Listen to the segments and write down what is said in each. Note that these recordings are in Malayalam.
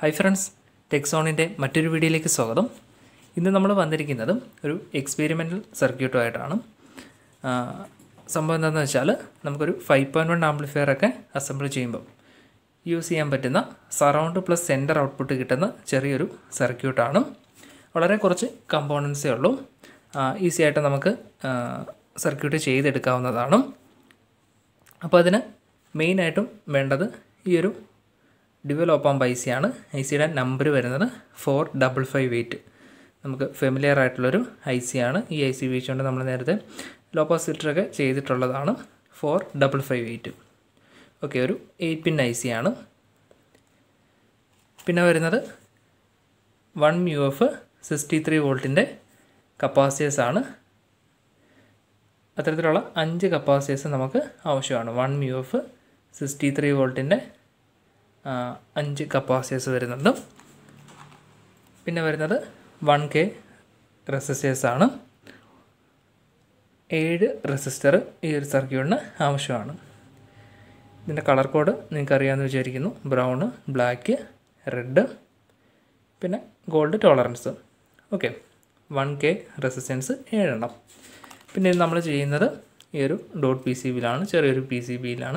ഹായ് ഫ്രണ്ട്സ് ടെക്സോണിൻ്റെ മറ്റൊരു വീഡിയോയിലേക്ക് സ്വാഗതം ഇന്ന് നമ്മൾ വന്നിരിക്കുന്നതും ഒരു എക്സ്പെരിമെൻ്റൽ സർക്യൂട്ടുമായിട്ടാണ് ആ, സംഭവം എന്താണെന്ന് വെച്ചാൽ നമുക്കൊരു ഫൈവ് പോയിൻറ്റ് വൺ ആംപ്ലിഫയർ ഒക്കെ അസംബിൾ ചെയ്യുമ്പോൾ യൂസ് ചെയ്യാൻ പറ്റുന്ന സറൗണ്ട് പ്ലസ് സെൻറ്റർ ഔട്ട്പുട്ട് കിട്ടുന്ന ചെറിയൊരു സർക്യൂട്ടാണ് വളരെ കുറച്ച് കമ്പോണൻസേ ഉള്ളൂ ഈസി ആയിട്ട് നമുക്ക് സർക്യൂട്ട് ചെയ്തെടുക്കാവുന്നതാണ് അപ്പോൾ അതിന് മെയിനായിട്ടും വേണ്ടത് ഈ ഒരു ഡെവലപ്പ് ഐ സി ആണ് ഐ സിയുടെ നമ്പർ വരുന്നത് ഫോർ ഡബിൾ ഫൈവ് എയ്റ്റ് നമുക്ക് ഫെമിലിയർ ആയിട്ടുള്ളൊരു ഐ സി ആണ് ഈ ഐ സി ഉപയോഗിച്ചുകൊണ്ട് നമ്മൾ നേരത്തെ ലോ പാസ് ഫിൽറ്ററൊക്കെ ചെയ്തിട്ടുള്ളതാണ് four double five eight okay ഒരു എയ്റ്റ് പിൻ ഐ സി ആണ് പിന്നെ വരുന്നത് one u F sixty three വോൾട്ടിൻ്റെ കപ്പാസിറ്റേഴ്സ് ആണ് അത്തരത്തിലുള്ള അഞ്ച് കപ്പാസിറ്റേഴ്സ് നമുക്ക് ആവശ്യമാണ് one u F sixty three വോൾട്ടിൻ്റെ അഞ്ച് കപ്പാസിറ്റേഴ്സ് വരുന്നുണ്ട് പിന്നെ വരുന്നത് വൺ കെ റെസിസ്റ്റേഴ്സ് ആണ് ഏഴ് റെസിസ്റ്റർ ഈ ഒരു സർക്യൂട്ടിന് ആവശ്യമാണ് ഇതിൻ്റെ കളർ കോഡ് നിങ്ങൾക്ക് അറിയാമെന്ന് വിചാരിക്കുന്നു ബ്രൗണ് ബ്ലാക്ക് റെഡ് പിന്നെ gold tolerance okay one K resistance ഏഴെണ്ണം പിന്നെ ഇത് നമ്മൾ ചെയ്യുന്നത് ഈ ഒരു ഡോട്ട് പി സി ബിയിലാണ് ചെറിയൊരു പി സി ബിയിലാണ്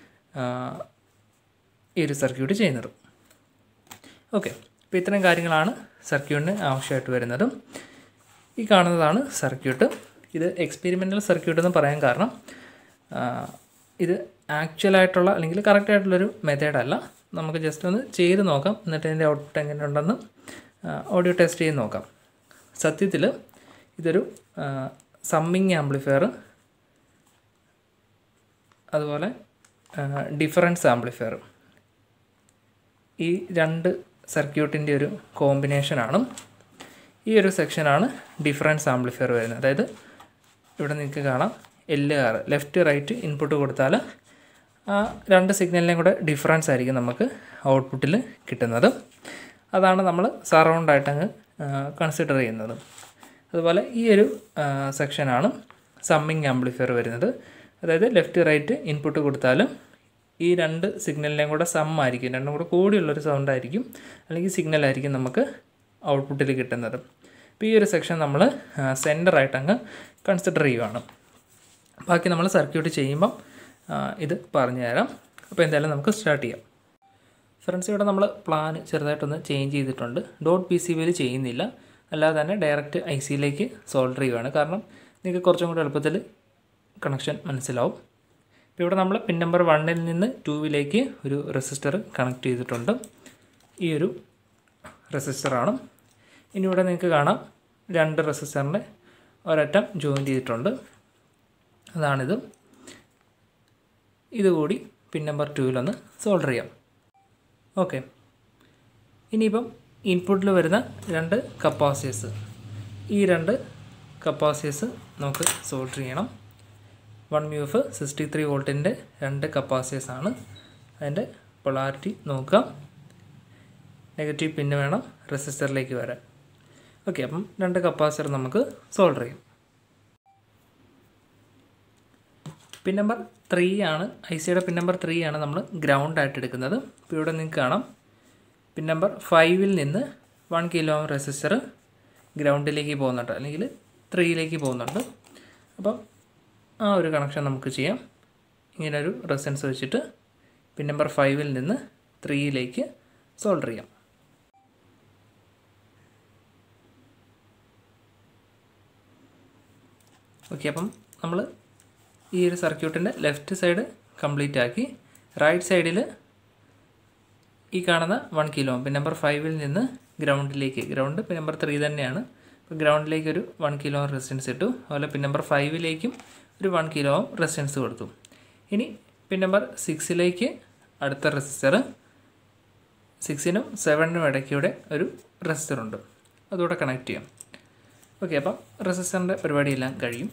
ഈ ഒരു സർക്യൂട്ട് ചെയ്യുന്നത് ഓക്കെ അപ്പോൾ ഇത്രയും കാര്യങ്ങളാണ് സർക്യൂട്ടിന് ആവശ്യമായിട്ട് വരുന്നത് ഈ കാണുന്നതാണ് സർക്യൂട്ട് ഇത് എക്സ്പെരിമെൻ്റൽ സർക്യൂട്ട് എന്ന് പറയാൻ കാരണം ആ, ഇത് ആക്ച്വലായിട്ടുള്ള അല്ലെങ്കിൽ കറക്റ്റ് ആയിട്ടുള്ളൊരു മെത്തേഡല്ല നമുക്ക് ജസ്റ്റ് ഒന്ന് ചെയ്ത് നോക്കാം എന്നിട്ട് ഇതിൻ്റെ ഔട്ട്പുട്ട് എങ്ങനെയുണ്ടെന്ന് ഓഡിയോ ടെസ്റ്റ് ചെയ്ത് നോക്കാം സത്യത്തിൽ ഇതൊരു സമ്മിങ് ആംപ്ലിഫയർ അതുപോലെ ഡിഫറൻസ് ആംപ്ലിഫയർ ഈ രണ്ട് സർക്യൂട്ടിൻ്റെ ഒരു കോമ്പിനേഷനാണ് ഈ ഒരു സെക്ഷനാണ് ഡിഫറൻസ് ആംപ്ലിഫയർ വരുന്നത് അതായത് ഇവിടെ നിങ്ങൾക്ക് കാണാം L R left right input കൊടുത്താൽ ആ രണ്ട് സിഗ്നലിനെയും കൂടെ ഡിഫറൻസ് ആയിരിക്കും നമുക്ക് ഔട്ട്പുട്ടിൽ കിട്ടുന്നത് അതാണ് നമ്മൾ സറൗണ്ട് ആയിട്ടങ്ങ് കൺസിഡർ ചെയ്യുന്നത് അതുപോലെ ഈ ഒരു സെക്ഷനാണ് സമ്മിങ് ആംപ്ലിഫയർ വരുന്നത് അതായത് ലെഫ്റ്റ് റൈറ്റ് ഇൻപുട്ട് കൊടുത്താൽ ഈ രണ്ട് സിഗ്നലിനെയും കൂടെ സം ആയിരിക്കും രണ്ടും കൂടെ കൂടിയുള്ളൊരു സൗണ്ട് ആയിരിക്കും അല്ലെങ്കിൽ സിഗ്നൽ ആയിരിക്കും നമുക്ക് ഔട്ട്പുട്ടിൽ കിട്ടുന്നത് അപ്പോൾ ഈ ഒരു സെക്ഷൻ നമ്മൾ സെൻറ്ററായിട്ട് അങ്ങ് കൺസിഡർ ചെയ്യുവാണ് ബാക്കി നമ്മൾ സർക്യൂട്ട് ചെയ്യുമ്പം ആ, ഇത് പറഞ്ഞു തരാം അപ്പോൾ എന്തായാലും നമുക്ക് സ്റ്റാർട്ട് ചെയ്യാം ഫ്രണ്ട്സ് ഇവിടെ നമ്മൾ പ്ലാൻ ചെറുതായിട്ടൊന്ന് ചേഞ്ച് ചെയ്തിട്ടുണ്ട് ഡോട്ട് പി സി ബിയിൽ ചെയ്യുന്നില്ല അല്ലാതെ തന്നെ ഡയറക്റ്റ് ഐ സിയിലേക്ക് സോൾഡർ ചെയ്യുകയാണ് കാരണം നിങ്ങൾക്ക് കുറച്ചും കൂടി എളുപ്പത്തിൽ കണക്ഷൻ മനസ്സിലാവും ഇപ്പോൾ ഇവിടെ നമ്മൾ പിൻ നമ്പർ വണ്ണിൽ നിന്ന് ടൂവിലേക്ക് ഒരു റെസിസ്റ്റർ കണക്ട് ചെയ്തിട്ടുണ്ട് ഈ ഒരു റെസിസ്റ്ററാണ് ഇനി ഇവിടെ നിങ്ങൾക്ക് കാണാം രണ്ട് റെസിസ്റ്ററിൻ്റെ ഒരറ്റം ജോയിൻ ചെയ്തിട്ടുണ്ട് അതാണിത് ഇതുകൂടി പിൻ നമ്പർ ടൂവിലൊന്ന് സോൾഡർ ചെയ്യാം ഓക്കെ ഇനിയിപ്പം ഇൻപുട്ടിൽ വരുന്ന രണ്ട് കപ്പാസിറ്റേഴ്സ് ഈ രണ്ട് കപ്പാസിറ്റേഴ്സ് നമുക്ക് സോൾഡർ ചെയ്യണം one mu F sixty three വോൾട്ടിൻ്റെ രണ്ട് കപ്പാസിറ്റേഴ്സ് ആണ് അതിൻ്റെ പൊളാരിറ്റി നോക്കാം നെഗറ്റീവ് പിന്ന് വേണം റെസിസ്റ്ററിലേക്ക് വരാൻ ഓക്കെ അപ്പം രണ്ട് കപ്പാസിറ്റർ നമുക്ക് സോൾഡർ ചെയ്യാം പിൻ നമ്പർ ത്രീ ആണ് ഐ സിയുടെ പിൻ നമ്പർ ത്രീ ആണ് നമ്മൾ ഗ്രൗണ്ട് ആയിട്ട് എടുക്കുന്നത് ഇപ്പോൾ ഇവിടെ നിങ്ങൾക്ക് കാണാം പിൻ നമ്പർ ഫൈവിൽ നിന്ന് വൺ കിലോ റെസിസ്റ്റർ ഗ്രൗണ്ടിലേക്ക് പോകുന്നുണ്ട് അല്ലെങ്കിൽ ത്രീയിലേക്ക് പോകുന്നുണ്ട് അപ്പം ആ ഒരു കണക്ഷൻ നമുക്ക് ചെയ്യാം ഇങ്ങനെ ഒരു റെസിസ്റ്റൻസ് വെച്ചിട്ട് പിൻ നമ്പർ ഫൈവിൽ നിന്ന് ത്രീയിലേക്ക് സോൾഡർ ചെയ്യാം ഓക്കെ അപ്പം നമ്മൾ ഈ ഒരു സർക്യൂട്ടിൻ്റെ ലെഫ്റ്റ് സൈഡ് കംപ്ലീറ്റ് ആക്കി റൈറ്റ് സൈഡിൽ ഈ കാണുന്ന വൺ കിലോ പിൻ നമ്പർ ഫൈവിൽ നിന്ന് ഗ്രൗണ്ടിലേക്ക് ഗ്രൗണ്ട് പിൻ നമ്പർ ത്രീ തന്നെയാണ് അപ്പോൾ ഗ്രൗണ്ടിലേക്ക് ഒരു വൺ കിലോ റെസിസ്റ്റൻസ് ഇട്ടു അതുപോലെ പിൻ നമ്പർ ഫൈവിലേക്കും ഒരു വൺ കിലോ റെസിസ്റ്റൻസ് കൊടുത്തു ഇനി പിൻ നമ്പർ സിക്സിലേക്ക് അടുത്ത റെസിസ്റ്റർ സിക്സിനും സെവനിനും ഇടയ്ക്കൂടെ ഒരു റെസിസ്റ്റർ ഉണ്ട് അതുകൂടെ കണക്ട് ചെയ്യാം ഓക്കെ അപ്പം റെസിസ്റ്ററിൻ്റെ പരിപാടിയെല്ലാം കഴിയും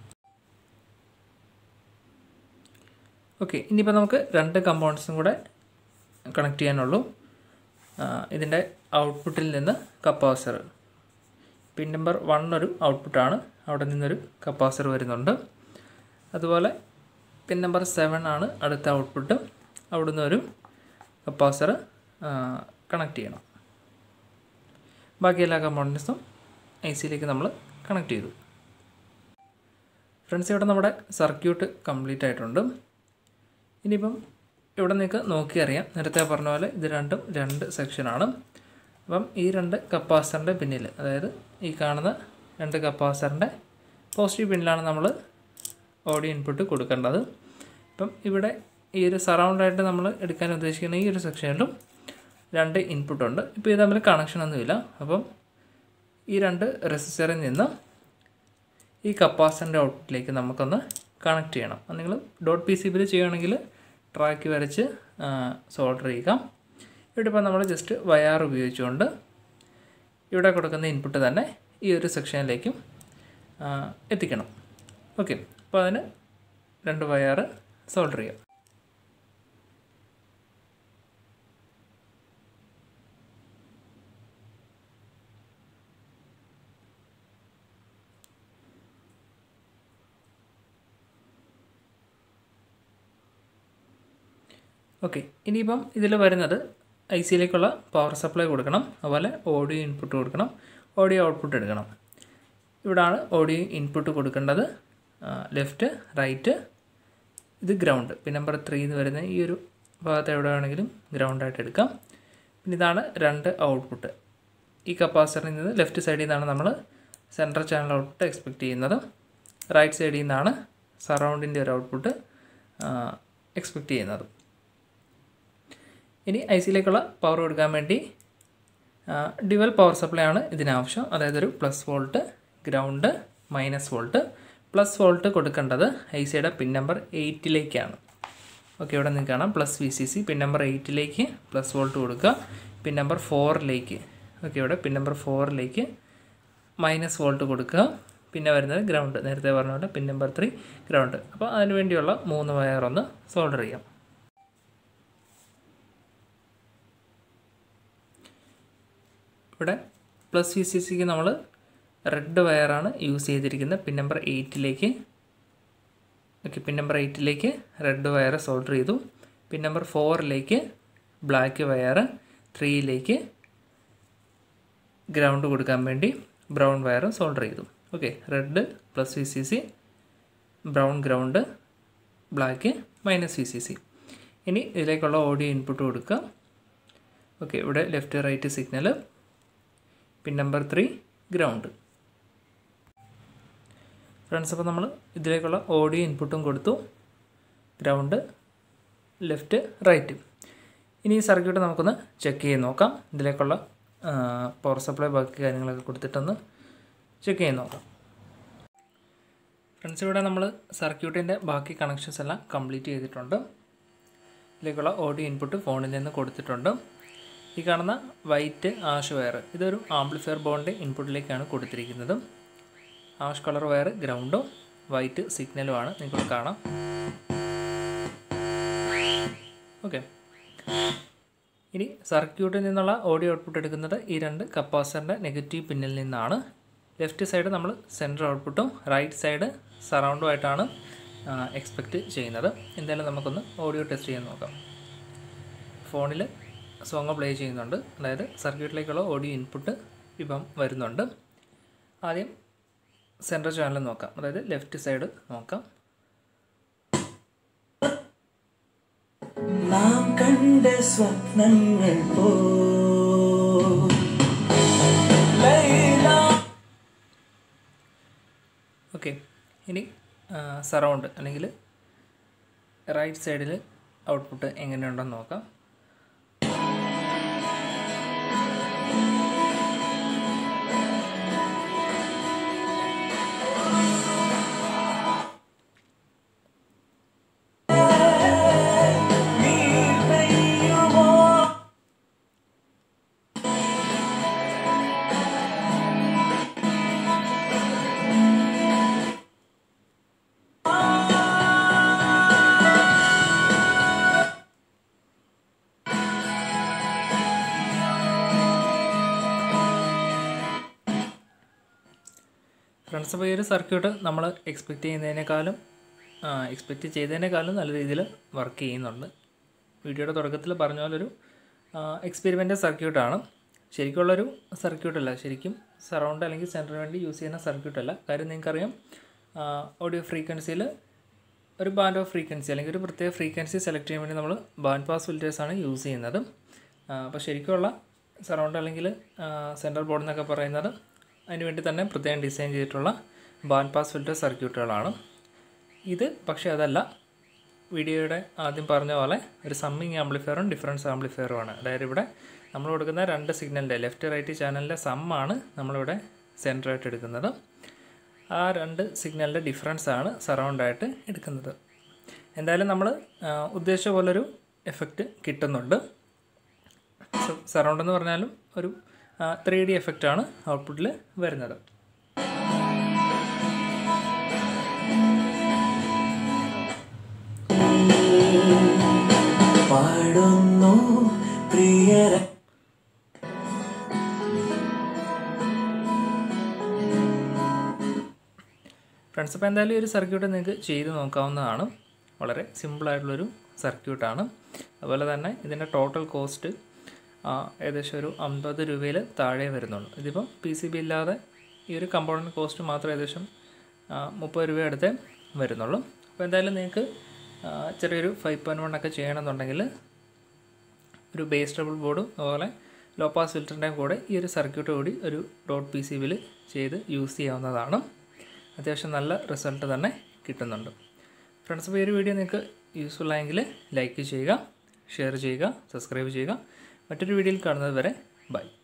ഓക്കെ ഇനിയിപ്പോൾ നമുക്ക് രണ്ട് കമ്പൗണ്ട്സും കൂടെ കണക്ട് ചെയ്യാനുള്ളൂ ആ, ഇതിൻ്റെ ഔട്ട്പുട്ടിൽ നിന്ന് കപ്പാസർ പിൻ നമ്പർ വൺ ഒരു ഔട്ട്പുട്ടാണ് അവിടെ നിന്നൊരു കപ്പാസർ വരുന്നുണ്ട് അതുപോലെ പിൻ നമ്പർ സെവൻ ആണ് അടുത്ത ഔട്ട്പുട്ട് അവിടുന്ന് ഒരു കപ്പാസർ കണക്ട് ചെയ്യണം ബാക്കി എല്ലാ കമ്പോണൻസും ഐ സിയിലേക്ക് നമ്മൾ കണക്ട് ചെയ്തു ഫ്രണ്ട്സ് ഇവിടെ നമ്മുടെ സർക്യൂട്ട് കംപ്ലീറ്റ് ആയിട്ടുണ്ട് ഇനിയിപ്പം ഇവിടെ നിങ്ങൾക്ക് നോക്കിയറിയാം നേരത്തെ പറഞ്ഞ പോലെ ഇത് രണ്ടും രണ്ട് സെക്ഷനാണ് അപ്പം ഈ രണ്ട് കപ്പാസിറ്ററിൻ്റെ പിന്നിൽ അതായത് ഈ കാണുന്ന രണ്ട് കപ്പാസിറ്ററിൻ്റെ പോസിറ്റീവ് പിന്നിലാണ് നമ്മൾ ഓഡിയോ ഇൻപുട്ട് കൊടുക്കേണ്ടത് ഇപ്പം ഇവിടെ ഈ ഒരു സറൗണ്ടായിട്ട് നമ്മൾ എടുക്കാൻ ഉദ്ദേശിക്കുന്ന ഈ ഒരു സെക്ഷനിലും രണ്ട് ഇൻപുട്ട് ഉണ്ട് ഇപ്പോൾ ഇത് തമ്മിൽ കണക്ഷൻ ഒന്നുമില്ല അപ്പം ഈ രണ്ട് റെസിസ്റ്ററിൽ നിന്ന് ഈ കപ്പാസിറ്ററിൻ്റെ ഔട്ട്പുട്ടിലേക്ക് നമുക്കൊന്ന് കണക്ട് ചെയ്യണം അത് നിങ്ങൾ ഡോട്ട് പി സി ബിയിൽ ചെയ്യുകയാണെങ്കിൽ ട്രാക്ക് വരച്ച് സോൾഡർ ചെയ്യുക ഇവിടെ ഇപ്പോൾ നമ്മൾ ജസ്റ്റ് വയർ ഉപയോഗിച്ചുകൊണ്ട് ഇവിടെ കൊടുക്കുന്ന ഇൻപുട്ട് തന്നെ ഈ ഒരു സെക്ഷനിലേക്കും എത്തിക്കണം ഓക്കെ അപ്പോൾ അതിന് രണ്ട് വയർ സോൾഡർ ചെയ്യാം ഓക്കെ ഇനിയിപ്പം ഇതിൽ വരുന്നത് ഐ സിയിലേക്കുള്ള പവർ സപ്ലൈ കൊടുക്കണം അതുപോലെ ഓഡിയോ ഇൻപുട്ട് കൊടുക്കണം ഓഡിയോ ഔട്ട്പുട്ട് എടുക്കണം ഇവിടാണ് ഓഡിയോ ഇൻപുട്ട് കൊടുക്കേണ്ടത് ലെഫ്റ്റ് റൈറ്റ് ഇത് ഗ്രൗണ്ട് പിന്നെ നമ്പർ ത്രീ എന്ന് വരുന്ന ഈ ഒരു ഭാഗത്ത് എവിടെ വേണമെങ്കിലും ഗ്രൗണ്ടായിട്ട് എടുക്കാം പിന്നെ ഇതാണ് രണ്ട് ഔട്ട്പുട്ട് ഈ കപ്പാസിറ്ററിൽ നിന്ന് ലെഫ്റ്റ് സൈഡിൽ നിന്നാണ് നമ്മൾ സെൻട്രൽ ചാനൽ ഔട്ട്പുട്ട് എക്സ്പെക്റ്റ് ചെയ്യുന്നത് റൈറ്റ് സൈഡിൽ നിന്നാണ് സറൗണ്ടിൻ്റെ ഒരു ഔട്ട്പുട്ട് എക്സ്പെക്റ്റ് ചെയ്യുന്നത് ഇനി ഐ സിയിലേക്കുള്ള പവർ കൊടുക്കാൻ വേണ്ടി ഡിവൽ പവർ സപ്ലൈ ആണ് ഇതിനാവശ്യം അതായത് ഒരു plus volt ground minus volt plus volt കൊടുക്കേണ്ടത് ഐ സിയുടെ പിൻ നമ്പർ എയ്റ്റിലേക്കാണ് ഓക്കെ ഇവിടെ നിങ്ങൾക്ക് കാണാം plus V C C pin number എയ്റ്റിലേക്ക് പ്ലസ് വോൾട്ട് കൊടുക്കുക പിൻ നമ്പർ ഫോറിലേക്ക് ഓക്കെ ഇവിടെ പിൻ നമ്പർ ഫോറിലേക്ക് മൈനസ് വോൾട്ട് കൊടുക്കുക പിന്നെ വരുന്നത് ഗ്രൗണ്ട് നേരത്തെ പറഞ്ഞ പോലെ പിൻ നമ്പർ ത്രീ ഗ്രൗണ്ട് അപ്പോൾ അതിന് വേണ്ടിയുള്ള മൂന്ന് വയർ ഒന്ന് സോൾഡർ ചെയ്യാം ഇവിടെ പ്ലസ് വി സി സിക്ക് നമ്മൾ റെഡ് വയറാണ് യൂസ് ചെയ്തിരിക്കുന്നത് പിൻ നമ്പർ എയ്റ്റിലേക്ക് ഓക്കെ പിൻ നമ്പർ എയ്റ്റിലേക്ക് റെഡ് വയർ സോൾഡർ ചെയ്തു പിൻ നമ്പർ ഫോറിലേക്ക് ബ്ലാക്ക് വയർ ത്രീയിലേക്ക് ഗ്രൗണ്ട് കൊടുക്കാൻ വേണ്ടി ബ്രൗൺ വയർ സോൾഡർ ചെയ്തു okay red plus V C C brown ground black minus V C C ഇനി ഇതിലേക്കുള്ള ഓഡിയോ ഇൻപുട്ട് കൊടുക്കുക ഓക്കെ ഇവിടെ left right signal pin number three ground friends അപ്പോൾ നമ്മൾ ഇതിലേക്കുള്ള ഓഡിയോ ഇൻപുട്ടും കൊടുത്തു ഗ്രൗണ്ട് ലെഫ്റ്റ് റൈറ്റ് ഇനി ഈ സർക്യൂട്ട് നമുക്കൊന്ന് ചെക്ക് ചെയ്ത് നോക്കാം ഇതിലേക്കുള്ള പവർ സപ്ലൈ ബാക്കി കാര്യങ്ങളൊക്കെ കൊടുത്തിട്ടൊന്ന് ചെക്ക് ചെയ്ത് നോക്കാം ഫ്രണ്ട്സ് ഇവിടെ നമ്മൾ സർക്യൂട്ടിൻ്റെ ബാക്കി കണക്ഷൻസ് എല്ലാം കംപ്ലീറ്റ് ചെയ്തിട്ടുണ്ട് ഇതിലേക്കുള്ള ഓഡിയോ ഇൻപുട്ട് ഫോണിൽ നിന്ന് കൊടുത്തിട്ടുണ്ട് ഈ കാണുന്ന വൈറ്റ് ആഷ് വയർ ഇതൊരു ആംപ്ലിഫയർ ബോണിൻ്റെ ഇൻപുട്ടിലേക്കാണ് കൊടുത്തിരിക്കുന്നത് ആഷ് കളർ വയർ ഗ്രൗണ്ടും വൈറ്റ് സിഗ്നലുമാണ് നിങ്ങൾക്ക് കാണാം ഓക്കെ ഇനി സർക്യൂട്ടിൽ നിന്നുള്ള ഓഡിയോ ഔട്ട്പുട്ട് എടുക്കുന്നത് ഈ രണ്ട് കപ്പാസിറ്ററിൻ്റെ നെഗറ്റീവ് പിന്നിൽ നിന്നാണ് ലെഫ്റ്റ് സൈഡ് നമ്മൾ സെൻറ്റർ ഔട്ട്പുട്ടും റൈറ്റ് സൈഡ് സറൗണ്ടുമായിട്ടാണ് എക്സ്പെക്റ്റ് ചെയ്യുന്നത് എന്തായാലും നമുക്കൊന്ന് ഓഡിയോ ടെസ്റ്റ് ചെയ്യാൻ നോക്കാം ഫോണിൽ സോങ് പ്ലേ ചെയ്യുന്നുണ്ട് അതായത് സർക്യൂട്ടിലേക്കുള്ള ഓഡിയോ ഇൻപുട്ട് ഇപ്പം വരുന്നുണ്ട് ആദ്യം സെൻട്രൽ ചാനൽ നോക്കാം അതായത് ലെഫ്റ്റ് സൈഡ് നോക്കാം നാം കണ്ട സ്വപ്നങ്ങൾ പോ ഓക്കെ ഇനി സറൗണ്ട് അല്ലെങ്കിൽ റൈറ്റ് സൈഡിൽ ഔട്ട്പുട്ട് എങ്ങനെയുണ്ടെന്ന് നോക്കാം നീ പെയ്യുമോ ഫ്രണ്ട്സ് അപ്പോൾ ഈ ഒരു സർക്യൂട്ട് നമ്മൾ എക്സ്പെക്റ്റ് ചെയ്യുന്നതിനേക്കാളും എക്സ്പെക്റ്റ് ചെയ്തതിനേക്കാളും നല്ല രീതിയിൽ വർക്ക് ചെയ്യുന്നുണ്ട് വീഡിയോയുടെ തുടക്കത്തിൽ പറഞ്ഞ പോലെ ഒരു എക്സ്പെരിമെൻ്റൽ സർക്യൂട്ടാണ് ശരിക്കുള്ളൊരു സർക്യൂട്ടല്ല ശരിക്കും സറൗണ്ട് അല്ലെങ്കിൽ സെൻറ്ററിന് വേണ്ടി യൂസ് ചെയ്യുന്ന സർക്യൂട്ടല്ല കാര്യം നിങ്ങൾക്കറിയാം ഓഡിയോ ഫ്രീക്വൻസിയിൽ ഒരു ബാൻഡ് ഓഫ് ഫ്രീക്വൻസി അല്ലെങ്കിൽ ഒരു പ്രത്യേക ഫ്രീക്വൻസി സെലക്ട് ചെയ്യാൻ വേണ്ടി നമ്മൾ ബാൻഡ് പാസ് ഫിൽറ്റേഴ്സാണ് യൂസ് ചെയ്യുന്നത് അപ്പോൾ ശരിക്കുള്ള സറൗണ്ട് അല്ലെങ്കിൽ സെൻട്രൽ ബോർഡ് എന്നൊക്കെ പറയുന്നത് അതിന് വേണ്ടി തന്നെ പ്രത്യേകം ഡിസൈൻ ചെയ്തിട്ടുള്ള ബാൻഡ് പാസ് ഫിൽറ്റർ സർക്യൂട്ടുകളാണ് ഇത് പക്ഷേ അതല്ല വീഡിയോയുടെ ആദ്യം പറഞ്ഞ പോലെ ഒരു സമ്മിങ് ആംപ്ലിഫയറും ഡിഫറൻസ് ആംപ്ലിഫയറുമാണ് അതായത് ഇവിടെ നമ്മൾ കൊടുക്കുന്ന രണ്ട് സിഗ്നലിൻ്റെ ലെഫ്റ്റ് റൈറ്റ് ചാനലിൻ്റെ സമ്മാണ് നമ്മളിവിടെ സെൻറ്ററായിട്ട് എടുക്കുന്നത് ആ രണ്ട് സിഗ്നലിൻ്റെ ഡിഫറൻസ് ആണ് സറൗണ്ടായിട്ട് എടുക്കുന്നത് എന്തായാലും നമ്മൾ ഉദ്ദേശിച്ച പോലൊരു എഫക്റ്റ് കിട്ടുന്നുണ്ട് സറൗണ്ട് എന്ന് പറഞ്ഞാലും ഒരു ത്രീ ഡി എഫക്റ്റാണ് ഔട്ട്പുട്ടിൽ വരുന്നത് പാടുന്നു പ്രിയര ഫ്രണ്ട്സ് അപ്പോൾ എന്തായാലും ഈ ഒരു സർക്യൂട്ട് നിങ്ങൾക്ക് ചെയ്ത് നോക്കാവുന്നതാണ് വളരെ സിമ്പിളായിട്ടുള്ളൊരു സർക്യൂട്ടാണ് അതുപോലെ തന്നെ ഇതിൻ്റെ ടോട്ടൽ കോസ്റ്റ് ഏകദേശം ഒരു അമ്പത് രൂപയിൽ താഴെ വരുന്നുള്ളൂ ഇതിപ്പം പി സി ബി ഇല്ലാതെ ഈ ഒരു കമ്പോണൻറ്റ് കോസ്റ്റ് മാത്രം ഏകദേശം മുപ്പത് രൂപ അടുത്തേ വരുന്നുള്ളൂ അപ്പോൾ എന്തായാലും നിങ്ങൾക്ക് ചെറിയൊരു ഫൈവ് പോയിൻറ്റ് വൺ ഒക്കെ ചെയ്യണമെന്നുണ്ടെങ്കിൽ ഒരു ബേസ് ട്രബിൾ ബോർഡും അതുപോലെ ലോ പാസ് ഫിൽറ്ററിൻ്റെയും കൂടെ ഈ ഒരു സർക്യൂട്ട് കൂടി ഒരു ഡോട്ട് പി സി ബിയിൽ ചെയ്ത് യൂസ് ചെയ്യാവുന്നതാണ് അത്യാവശ്യം നല്ല റിസൾട്ട് തന്നെ കിട്ടുന്നുണ്ട് ഫ്രണ്ട്സ് അപ്പോൾ ഈ ഒരു വീഡിയോ നിങ്ങൾക്ക് യൂസ്ഫുൾ ആയെങ്കിൽ ലൈക്ക് ചെയ്യുക ഷെയർ ചെയ്യുക സബ്സ്ക്രൈബ് ചെയ്യുക മറ്റൊരു വീഡിയോയിൽ കാണുന്നത് വരെ ബൈ